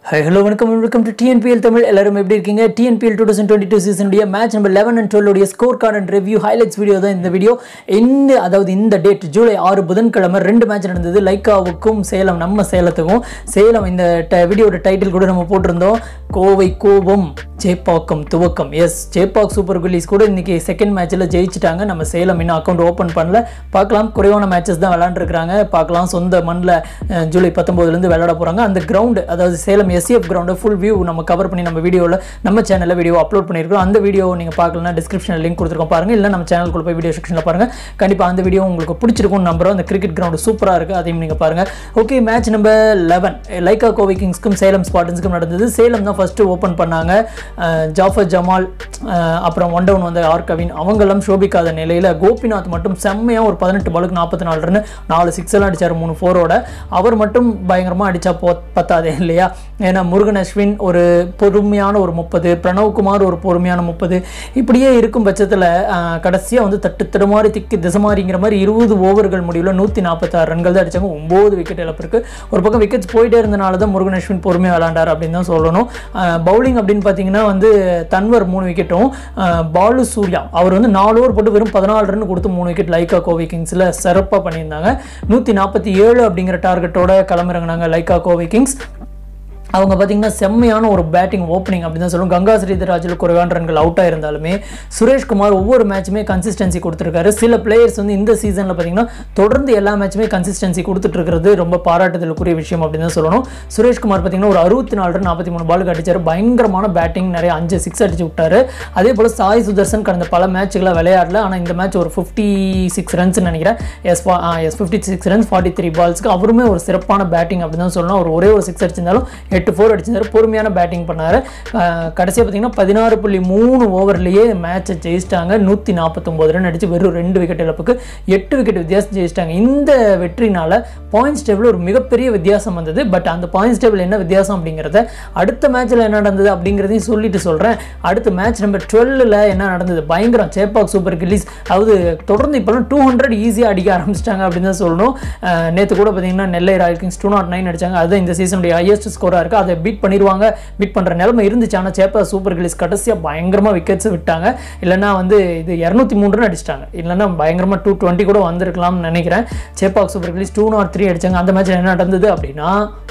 high hello வணக்கம் welcome to TNPL Tamil எல்லாரும் எப்படி இருக்கீங்க TNPL two thousand twenty two சீசனுடைய மேட்ச் நம்பர் லெவன் அண்ட் டுவெல்லுடைய score card and review highlights video தான் இந்த வீடியோ இந்த அதாவது இந்த டேட் ஜூலை ஆறு புதன்கிழமை ரெண்டு மேட்ச் நடந்தது லைக்காவுக்கும் சேலம் நம்ம சேலத்துக்கும் சேலம் இந்த ட வீடியோட டைட்டில் கூட நம்ம போட்டிருந்தோம் கோவை கோபம் ஜெய்பாக்கம் துவக்கம் எஸ் ஜெய்பாக் சூப்பர் குல்லீஸ் கூட இன்னைக்கு செகண்ட் மேட்ச்சில் ஜெயிச்சிட்டாங்க நம்ம சேலம் இன்னும் அக்கௌண்ட் ஓப்பன் பண்ணல பார்க்கலாம் குறைவான மேட்சஸ் தான் விளாண்டுருக்காங்க பார்க்கலாம் சொந்த மண்ணில் ஜூலை பத்தொம்போதுலேருந்து விளையாட போகிறாங்க அந்த கிரவுண்டு அதாவது சேலம் எஸ்சிஎஃப் கிரவுண்டை ஃபுல் வியூ நம்ம கவர் பண்ணி நம்ம வீடியோவில் நம்ம சேனலில் வீடியோ அப்லோட் பண்ணியிருக்கோம் அந்த வீடியோ நீங்கள் பார்க்கலன்னா டிஸ்கிரிப்ஷனில் லிங்க் கொடுத்துருக்கோம் பாருங்கள் இல்லை நம்ம சேனலுக்குள்ள போய் வீடியோ செக்ஷனில் பாருங்கள் கண்டிப்பாக அந்த வீடியோ உங்களுக்கு பிடிச்சிருக்கும் நம்புறோம் அந்த கிரிக்கெட் கிரவுண்டு சூப்பராக இருக்குது அதையும் நீங்கள் பாருங்கள் okay match number eleven Lyca Kovai கிங்ஸ்க்கும் சேலம் ஸ்பாட்டன்ஸ்க்கும் நடந்தது சேலம் தான் ஃபஸ்ட்டு ஓப்பன் பண்ணாங்க அஹ் ஜாஃபர் ஜமால் அஹ் அப்புறம் ஒன் டவுன் வந்த ஆர் கவின் அவங்கெல்லாம் சோபிக்காத நிலையில் கோபிநாத் மட்டும் செம்மையாக ஒரு பதினெட்டு பாலுக்கு நாற்பத்தி நாலு ரன் நாலு சிக்ஸ் எல்லாம் அடிச்சார் மூணு ஃபோரோட அவர் மட்டும் பயங்கரமாக அடித்தா போ பத்தாதே இல்லையா ஏன்னா முருகன் அஸ்வின் ஒரு பொறுமையான ஒரு முப்பது பிரணவ்குமார் ஒரு பொறுமையான முப்பது இப்படியே இருக்கும் பட்சத்தில் கடைசியாக வந்து தட்டு தடுமாறி திக்கு திசமாரிங்கிற மாதிரி இருபது ஓவர்கள் முடிவில் நூற்றி நாற்பத்தாறு ரன்கள் தான் அடித்தாங்க ஒம்பது விக்கெட் இழப்பிருக்கு ஒரு பக்கம் விக்கெட்ஸ் போயிட்டே இருந்தனால தான் முருகன் அஸ்வின் பொறுமையாக விளாண்டார் அப்படின்னு தான் சொல்லணும் பவுலிங் அப்படின்னு பார்த்தீங்கன்னா வந்து தன்வர் மூணு விக்கெட்டும் பாலு சூர்யா அவர் வந்து நாலு ஓவர் போட்டு வெறும் பதினாலு ரன் கொடுத்து மூணு விக்கெட் லைக்கா கோவை கிங்ஸில் சிறப்பாக பண்ணியிருந்தாங்க நூற்றி நாற்பத்தி ஏழு அப்படிங்கிற டார்கெட்டோட களமிறங்கினாங்க லைக்கா கோவை கிங்ஸ் அவங்க பார்த்தீங்கன்னா செம்மையான ஒரு பேட்டிங் ஓப்பனிங் அப்படின்னு தான் சொல்லுவோம் கங்கா ஸ்ரீதராஜில் குறைவான ரன்கள் அவுட் ஆயிருந்தாலுமே சுரேஷ்குமார் ஒவ்வொரு மேட்சுமே கன்சிஸ்டன்சி கொடுத்துருக்காரு சில பிளேயர்ஸ் வந்து இந்த சீசனில் பார்த்தீங்கன்னா தொடர்ந்து எல்லா மேட்சுமே கன்சிஸ்டன்சி கொடுத்துட்டு இருக்கிறது ரொம்ப பாராட்டுதலுக்குரிய விஷயம் அப்படின்னு தான் சொல்லணும் சுரேஷ்குமார் பார்த்தீங்கன்னா ஒரு அறுபத்தி நாலு ரன் நாற்பத்தி மூணு பாலுக்கு அடிச்சார் பயங்கரமான பேட்டிங் நிறைய அஞ்சு சிக்ஸ் அடிச்சு விட்டாரு அதே போல் சாய் சுதர்சன் கடந்த பல மேட்சுகளை விளையாடல ஆனால் இந்த மேட்ச் ஒரு ஃபிஃப்டி சிக்ஸ் ரன்ஸ் நினைக்கிறேன் yes yes fifty six runs forty three பால்ஸ்க்கு அவருமே ஒரு சிறப்பான பேட்டிங் அப்படின்னு தான் சொல்லணும் அவர் ஒரே ஒரு சிக்ஸ் அடிச்சிருந்தாலும் எட்டு ஃபோர் அடிச்சிருந்தாரு பொறுமையான பேட்டிங் பண்ணார் கடைசியாக பார்த்தீங்கன்னா பதினாறு புள்ளி மூணு ஓவர்லேயே மேட்சை ஜெயிச்சிட்டாங்க நூற்றி நாற்பத்தொம்போது ரன் அடித்து வெறும் ரெண்டு விக்கெட் இழப்புக்கு எட்டு விக்கெட் வித்தியாசம் ஜெயிச்சிட்டாங்க இந்த வெற்றினால பாயிண்ட்ஸ் டேபிள் ஒரு மிகப்பெரிய வித்தியாசம் வந்தது பட் அந்த பாயிண்ட்ஸ் டேபிள் என்ன வித்தியாசம் அப்படிங்கிறத அடுத்த மேட்ச்சில் என்ன நடந்தது அப்படிங்கிறதையும் சொல்லிட்டு சொல்கிறேன் அடுத்த மேட்ச் நம்பர் டுவெல்லில் என்ன நடந்தது பயங்கரம் சேப்பாக் சூப்பர் கில்லிஸ் அதாவது தொடர்ந்து இப்போலாம் டூ ஹண்ட்ரட் ஈஸியாக அடிக்க ஆரம்பிச்சிட்டாங்க அப்படின்னு தான் சொல்லணும் நேற்று கூட பார்த்தீங்கன்னா Nellai royal kings two nought nine அடிச்சாங்க அதுதான் இந்த சீசனுடைய ஹையஸ்ட் ஸ்கோராக இருக்குது அதை பீட் பண்ணிடுவாங்க பீட் பண்ணுற நிலைமை இருந்துச்சு ஆனால் சேப்பா சூப்பர் கில்லிஸ் கடைசியாக பயங்கரமாக விக்கெட்ஸ் விட்டாங்க இல்லைனா வந்து இது இரநூத்தி மூணு ரன் அடிச்சிட்டாங்க இல்லைன்னா பயங்கரமாக டூ டுவெண்ட்டி கூட வந்திருக்கலாம்னு நினைக்கிறேன் Chepauk super gillies two nought three அடிச்சாங்க அந்த மேட்ச்சில் என்ன நடந்தது அப்படின்னா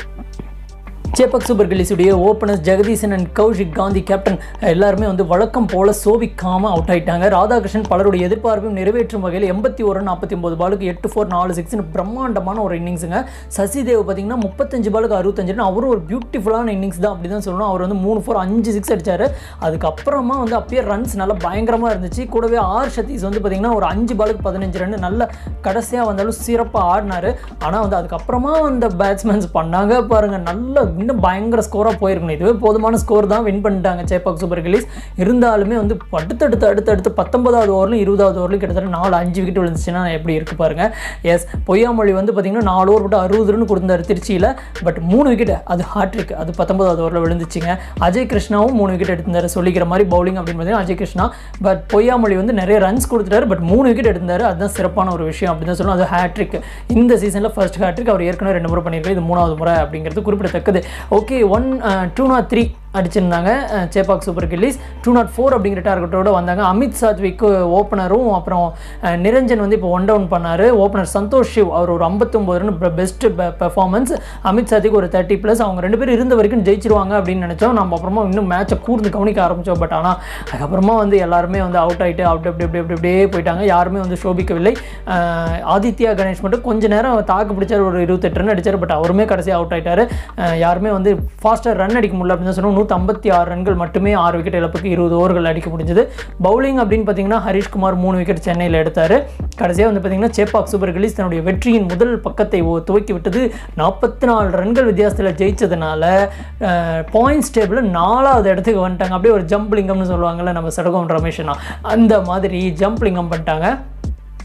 சேப்பக் சூப்பர் கில்லிஸுடைய openers Jagadeesan and Kaushik Gandhi captain எல்லாருமே வந்து வழக்கம் போல சோபிக்காமல் அவுட் ஆயிட்டாங்க ராதாகிருஷ்ணன் பலருடைய எதிர்பார்ப்பையும் நிறைவேற்றும் வகையில் எண்பத்தி ஒரு நாற்பத்தி ஒன்பது பாலுக்கு எட்டு ஃபோர் நாலு சிக்ஸ்னு பிரம்மாண்டமான ஒரு இன்னிங்ஸுங்க சசிதேவ் பார்த்தீங்கன்னா முப்பத்தஞ்சு பாலுக்கு அறுபத்தஞ்சு ரன் அவரும் ஒரு பியூட்டிஃபுல்லான இன்னிங்ஸ் தான் அப்படி தான் சொல்லணும் அவர் வந்து மூணு ஃபோர் அஞ்சு சிக்ஸ் அடிச்சார் அதுக்கப்புறமா வந்து அப்பயே ரன்ஸ் நல்லா பயங்கரமாக இருந்துச்சு கூடவே ஆர் சதீஷ் வந்து பார்த்தீங்கன்னா ஒரு அஞ்சு பாலுக்கு பதினஞ்சு ரன் நல்ல கடைசியாக வந்தாலும் சிறப்பாக ஆடினார் ஆனால் வந்து அதுக்கப்புறமா அந்த பேட்ஸ்மேன்ஸ் பண்ணாங்க பாருங்கள் நல்ல இன்னும் பயங்கர ஸ்கோராக போயிருக்கணும் இதுவே போதுமான ஸ்கோர் தான் வின் பண்ணிட்டாங்க சேப்பாக் சூப்பர் கில்லிஸ் இருந்தாலுமே வந்து அடுத்தடுத்து அடுத்தடுத்து பத்தொன்பதாவது ஓவர்லையும் இருபதாவது ஓவர்லையும் கிட்டத்தட்ட நாலு அஞ்சு விக்கெட் விழுந்துச்சுன்னா எப்படி இருக்கு பாருங்க எஸ் பொய்யாமொழி வந்து பார்த்தீங்கன்னா நாலு ஓவர் போட்டு அறுபது ரன் கொடுத்தாரு திருச்சியில் பட் மூணு விக்கெட் அது ஹாட்ரிக் அது பத்தொன்பதாவது ஓவரில் விழுந்துச்சுங்க அஜய் கிருஷ்ணாவும் மூணு விக்கெட் எடுத்திருந்தாரு சொல்லிக்கிற மாதிரி பவுலிங் அப்படின்னு பார்த்தீங்கன்னா அஜய் கிருஷ்ணா பட் பொய்யாமொழி வந்து நிறைய ரன்ஸ் கொடுத்துட்டாரு பட் மூணு விக்கெட் எடுத்தாரு அதுதான் சிறப்பான ஒரு விஷயம் அப்படின்னு தான் சொல்லணும் அது ஹேட்ரிக் இந்த சீசனில் ஃபர்ஸ்ட் ஹேட்ரிக் அவர் ஏற்கனவே ரெண்டு முறை பண்ணியிருக்காரு இது மூணாவது முறை அப்படிங்கிறது குறிப்பிடத்தக்கது okay one two nought three அடிச்சிருந்தாங்க Chepauk super gillies two nought four அப்படிங்கிற டார்கெட்டோட வந்தாங்க அமித் சாத்விக்கு ஓப்பனரும் அப்புறம் நிரஞ்சன் வந்து இப்போ ஒன் டவுன் பண்ணார் ஓப்பனர் சந்தோஷ் ஷிவ் அவர் ஒரு ஐம்பத்தொம்பது run best performance Amit Sathvik ஒரு தேர்ட்டி ப்ளஸ் அவங்க ரெண்டு பேரும் இருந்த வரைக்கும் ஜெயிச்சிருவாங்க அப்படின்னு நினச்சோம் நம்ம அப்புறமா இன்னும் மேட்சை கூர்ந்து கவனிக்க ஆரம்பித்தோம் பட் ஆனால் அதுக்கப்புறமா வந்து எல்லாருமே வந்து அவுட் ஆகிட்டு அவுட் அப்படி அப்படி அப்படி அப்படியே போயிட்டாங்க யாருமே வந்து சோபிக்கவில்லை ஆதித்யா கணேஷ் மட்டும் கொஞ்ச நேரம் தாக்கு பிடிச்சார் ஒரு இருபத்தெட்டு ரன் அடிச்சார் பட் அவருமே கடைசியாக அவுட் ஆகிட்டார் யாருமே வந்து ஃபாஸ்ட்டாக ரன் அடிக்க முடியல அப்படின்னு சொன்னோம் நூற்றி ஐம்பத்தி ஆறு ரன்கள் மட்டுமே ஆறு விக்கெட் இழப்புக்கு இருபது ஓவர்கள் அடிக்க முடிஞ்சது பவுலிங் அப்படின்னு பார்த்தீங்கன்னா ஹரிஷ்குமார் மூணு விக்கெட் சென்னையில் எடுத்தார் கடைசியாக வந்து பார்த்தீங்கன்னா சேப்பாக் சூப்பர் கில்லிஸ் தன்னுடைய வெற்றியின் முதல் பக்கத்தை துவக்கி விட்டது நாற்பத்தி நாலு ரன்கள் வித்தியாசத்தில் ஜெயிச்சதுனால பாயிண்ட்ஸ் டேபிளில் நாலாவது இடத்துக்கு வந்துட்டாங்க அப்படியே ஒரு ஜம்ப்லிங்கம்னு சொல்லுவாங்கல்ல நம்ம சடகோம் ரமேஷனா அந்த மாதிரி ஜம்ப்லிங்கம் பண்ணிட்டாங்க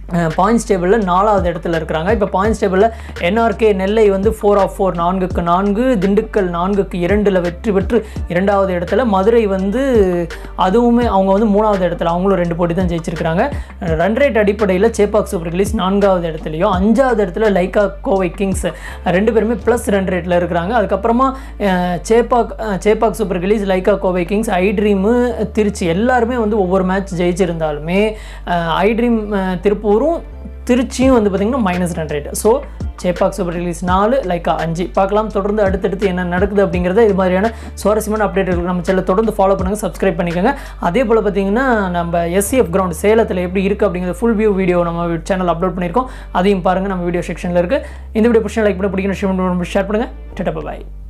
பாயிண்ட்ஸ் டேபிளில் நாலாவது இடத்துல இருக்கிறாங்க இப்போ பாயிண்ட்ஸ் டேபிளில் என்ஆர்கே நெல்லை வந்து ஃபோர் ஆஃப் ஃபோர் நான்குக்கு நான்கு திண்டுக்கல் நான்குக்கு இரண்டில் வெற்றி பெற்று இரண்டாவது இடத்துல மதுரை வந்து அதுவுமே அவங்க வந்து மூணாவது இடத்துல அவங்களும் ரெண்டு போட்டி தான் ஜெயிச்சிருக்கிறாங்க ரன் ரேட் அடிப்படையில் சேப்பாக் சூப்பர் கிங்ஸ் நான்காவது இடத்துலையும் அஞ்சாவது இடத்துல லைக்கா கோவை கிங்ஸ் ரெண்டு பேருமே ப்ளஸ் ரன் ரேட்டில் இருக்கிறாங்க அதுக்கப்புறமா அஹ், சேப்பாக் அஹ், Chepauk super kings Lyca Kovai kings I dream Trichy எல்லாருமே வந்து ஒவ்வொரு மேட்ச் ஜெயிச்சிருந்தாலுமே ஐ ட்ரீம் திருப்பூரும் திருச்சியும் வந்து பார்த்திங்கன்னா minus run rate so Chepauk super ரிலீஸ் நாலு லைக்கா அஞ்சு பார்க்கலாம் தொடர்ந்து அடுத்தடுத்து என்ன நடக்குது அப்படிங்கிறத இது மாதிரியான சுவாரஸ்யமான அப்டேட்டுகளுக்கு நம்ம சேனல் தொடர்ந்து ஃபாலோ பண்ணுங்கள் சப்ஸ்கிரைப் பண்ணிக்கோங்க அதே போல் பார்த்தீங்கன்னா நம்ம எஸ்சிஎஃப் கிரவுண்ட் சேலத்தில் எப்படி இருக்குது அப்படிங்கிற ஃபுல் வியூ வீடியோ நம்ம சேனல் அப்லோட் பண்ணியிருக்கோம் அதையும் பாருங்கள் நம்ம வீடியோ செக்ஷனில் இருக்குது இந்த வீடியோ பிடிச்சா லைக் பண்ணி பிடிக்கணும் ஷேர் பண்ணுங்கள் டட்டா பாய்